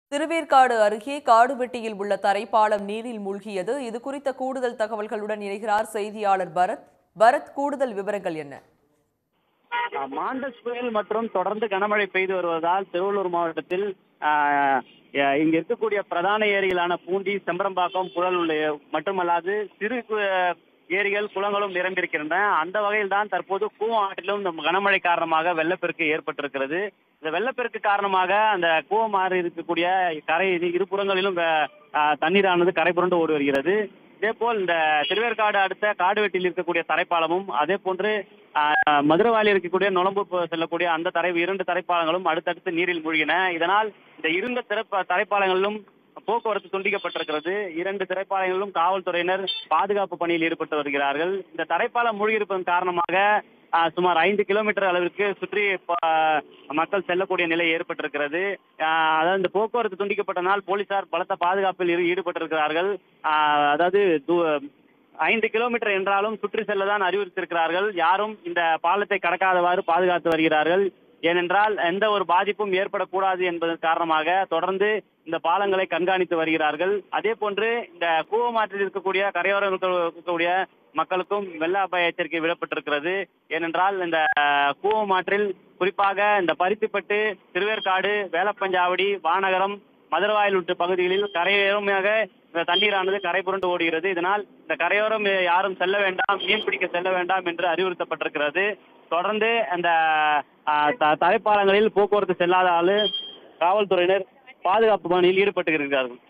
திருவேற்காடு அருகே காடுவெட்டியில் உள்ள தரைப்பாலம் நீரில் மூழ்கியது இது குறித்த கூடுதல் தகவல்களுடன் இணைகிறார் செய்தியாளர் பரத் பரத் கூடுதல் விவரங்கள் என்ன ஆஹ் மாண்டஸ் புயல் மற்றும் தொடர்ந்து கனமழை பெய்து வருவதால் திருவள்ளூர் மாவட்டத்தில் ஆஹ், அஹ், இங்க இருக்கக்கூடிய பிரதான ஏரிகளான பூண்டி செம்பரம்பாக்கம் புழல் உள்ள மட்டுமல்லாது சிறு கு- ஏரிகள் குளங்களும் நிரம்பியிருக்கின்றன அந்த வகையில் தான் தற்போது கூவம் ஆற்றிலும் இந்த கனமழை காரணமாக வெள்ளப்பெருக்கு ஏற்பட்டிருக்கிறது இந்த வெள்ளப்பெருக்கு காரணமாக அந்த கூவம் ஆறு இருக்கக்கூடிய கரை இருபுறங்களிலும் வே- ஆஹ், தண்ணீரானது கரை புரண்டு ஓடி வருகிறது இதேபோல் இந்த திருவேற்காடு அடுத்த காடுவெட்டியில் இருக்கக்கூடிய தரைப்பாலமும் அதே போன்று ஆஹ், மதுரவாயில் இருக்கக்கூடிய நுழம்பு ப- செல்லக்கூடிய அந்த தரை இரண்டு தரைப்பாலங்களும் அடுத்தடுத்து நீரில் மூழ்கின இதனால் இந்த இருந்த திரைப்ப தரைப்பாலங்களிலும் போக்குவரத்து துண்டிக்கப்பட்டிருக்கிறது இரண்டு திரைப்பாலங்களிலும் காவல்துறையினர் பாதுகாப்பு பணியில் ஈடுபட்டு வருகிறார்கள் இந்த தரைப்பாலம் மூழ்கியிருப்பதன் காரணமாக ஆஹ், சுமார் ஐந்து கிலோமீட்டர் அளவிற்கு சுற்றி ப- மக்கள் செல்லக்கூடிய நிலை ஏற்பட்டிருக்கிறது ஆஹ், அதாவது இந்த போக்குவரத்து துண்டிக்கப்பட்டனால் போலீசார் பலத்த பாதுகாப்பில் ஈடு- ஈடுபட்டிருக்கிறார்கள் ஆஹ், அதாவது து- ஐந்து கிலோமீட்டர் என்றாலும் சுற்றி செல்லதான் அறிவுறுத்தியிருக்கிறார்கள் யாரும் இந்த பாலத்தை கடக்காதவாறு பாதுகாத்து வருகிறார்கள் ஏனென்றால் எந்த ஒரு பாதிப்பும் ஏற்படக்கூடாது என்பதன் காரணமாக தொடர்ந்து இந்த பாலங்களை கண்காணித்து வருகிறார்கள் அதே போன்று இந்த கூவமாற்றில் இருக்கக்கூடிய கரையோரத்தில் இருக்கக்கூடிய மக்களுக்கும் வெள்ள அபாய எச்சரிக்கை விடப்பட்டிருக்கிறது ஏனென்றால் இந்த அஹ், கூவமாற்றில் குறிப்பாக இந்த பருத்திப்பட்டு திருவேற்காடு வேலப்பஞ்சாவடி வானகரம் மதுரவாயில் உள்ளிட்ட பகுதிகளில் கரையோரமாக இந்த தண்ணீரானது கரை புரண்டு ஓடுகிறது இதனால் இந்த கரையோரம் யாரும் செல்ல வேண்டாம் மீன் பிடிக்க செல்ல வேண்டாம் என்று அறிவுறுத்தப்பட்டிருக்கிறது தொடர்ந்து அந்த ஆஹ், த- தரைப்பாலங்களில் போக்குவரத்து செல்லாத காவல்துறையினர் பாதுகாப்பு பணியில் ஈடுபட்டு இருக்கிறார்கள்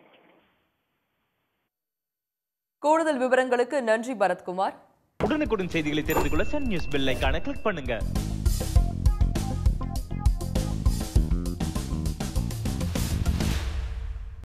கூடுதல் விவரங்களுக்கு நன்றி பரத்குமார் உடனுக்குடன் செய்திகளை தெரிந்து கொள்ள சன் நியூஸ் பெல் ஐகானை கிளிக் பண்ணுங்க